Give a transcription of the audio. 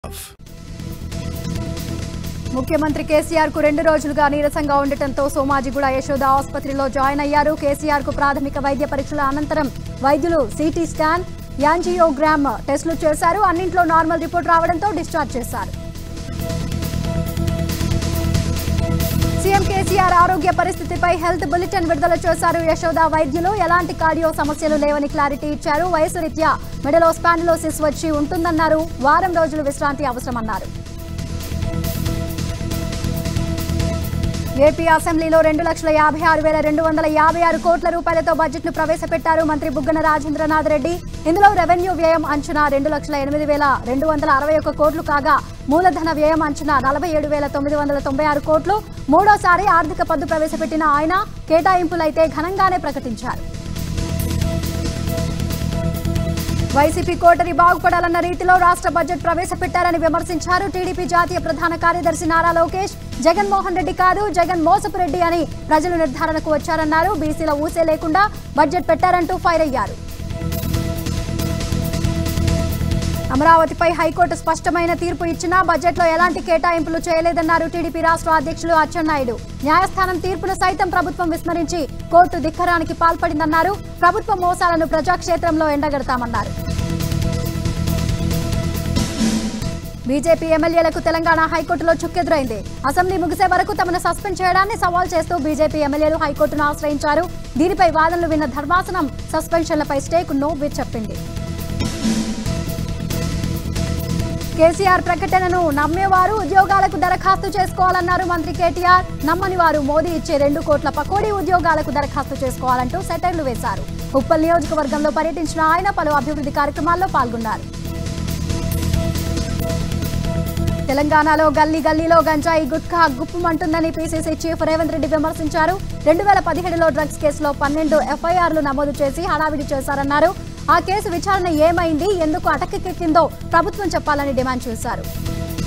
ముఖ్యమంత్రి కేసీఆర్ కు రెండు రోజులుగా నీరసంగా ఉండటంతో సోమాజిగూడ యశోద ఆసుపత్రిలో జాయిన్ అయ్యారు కేసీఆర్ కు ప్రాథమిక వైద్య పరీక్షల అనంతరం వైద్యులు సిటీ స్కాన్ యాంజియోగ్రామ్ టెస్టులు చేశారు అన్నింట్లో నార్మల్ రిపోర్ట్ రావడంతో డిశ్చార్జ్ చేశారు సీఎం కేసీఆర్ ఆరోగ్య పరిస్థితిపై హెల్త్ బులెటిన్ విడుదల చేశారు యశోద వైద్యులు ఎలాంటి కార్డియో సమస్యలు లేవని క్లారిటీ ఇచ్చారు వయసు రీత్యా మెడలో స్పాండిలోసిస్ వచ్చి ఉంటుందన్నారు వారం రోజులు విశ్రాంతి అవసరమన్నారు ఏపీ అసెంబ్లీలో రెండు లక్షల యాభై ఆరు వేల రెండు వందల యాభై ఆరు కోట్ల రూపాయలతో బడ్జెట్ ను ప్రవేశపెట్టారు మంత్రి బుగ్గన రాజేంద్రనాథ్ రెడ్డి ఇందులో రెవెన్యూ వ్యయం అంచనా రెండు లక్షల ఎనిమిది వేల రెండు వందల అరవై ఒక్క కోట్లు కాగా మూలధన వ్యయం అంచనా నలభై ఏడు వేల తొమ్మిది వందల తొంభై ఆరు కోట్లు మూడోసారి ఆర్థిక పద్దు ప్రవేశపెట్టిన ఆయన కేటాయింపులైతే ఘనంగానే ప్రకటించారు వైసీపీ కోటరి బాగుపడాలన్న రీతిలో రాష్ట్ర బడ్జెట్ ప్రవేశపెట్టారని విమర్శించారు టీడీపీ జాతీయ ప్రధాన కార్యదర్శి నారా లోకేష్ జగన్మోహన్ రెడ్డి కాదు జగన్ మోసపు రెడ్డి అని ప్రజలు నిర్ధారణకు వచ్చారన్నారు బీసీల ఊసే లేకుండా బడ్జెట్ పెట్టారంటూ ఫైర్ అయ్యారు అమరావతిపై హైకోర్టు స్పష్టమైన తీర్పు ఇచ్చినా బడ్జెట్లో ఎలాంటి కేటాయింపులు చేయలేదన్నారు టీడీపీ రాష్ట్ర అధ్యక్షులు అచ్చెన్నాయుడు న్యాయస్థానం తీర్పును సైతం ప్రభుత్వం విస్మరించి కోర్టు ధిక్కరానికి పాల్పడిందన్నారు ప్రభుత్వ మోసాలను ప్రజాక్షేత్రంలో ఎండగడతామన్నారు బీజేపీ ఎమ్మెల్యేలకు తెలంగాణ హైకోర్టులో చుక్కెదురైంది అసెంబ్లీ ముగిసే వరకు తమను సస్పెండ్ చేయడాన్ని సవాల్ చేస్తూ బీజేపీ ఎమ్మెల్యేలు హైకోర్టును ఆశ్రయించారు దీనిపై వాదనలు విన్న ధర్మాసనం సస్పెన్షన్లపై స్టేకు నో చెప్పింది కేసీఆర్ ప్రకటనను నమ్మేవారు ఉద్యోగాలకు దరఖాస్తు చేసుకోవాలన్నారు మంత్రి కేటీఆర్ నమ్మని వారు మోదీ ఇచ్చే రెండు కోట్ల పకోడీ ఉద్యోగాలకు దరఖాస్తు చేసుకోవాలంటూ సెటైర్లు వేశారు ఉప్పల్ నియోజకవర్గంలో పర్యటించిన ఆయన పలు అభివృద్ధి కార్యక్రమాల్లో పాల్గొన్నారు తెలంగాణలో గల్లీ గల్లీలో గంజాయి గుట్కా గుప్పుమంటుందని పీసీసీ చీఫ్ రేవంత్ రెడ్డి విమర్శించారు రెండు వేల పదిహేడులో డ్రగ్స్ కేసులో పన్నెండు ఎఫ్ఐఆర్లు నమోదు చేసి హడావిడి చేశారన్నారు ఆ కేసు విచారణ ఏమైంది ఎందుకు అటకెక్కిందో ప్రభుత్వం చెప్పాలని డిమాండ్ చేశారు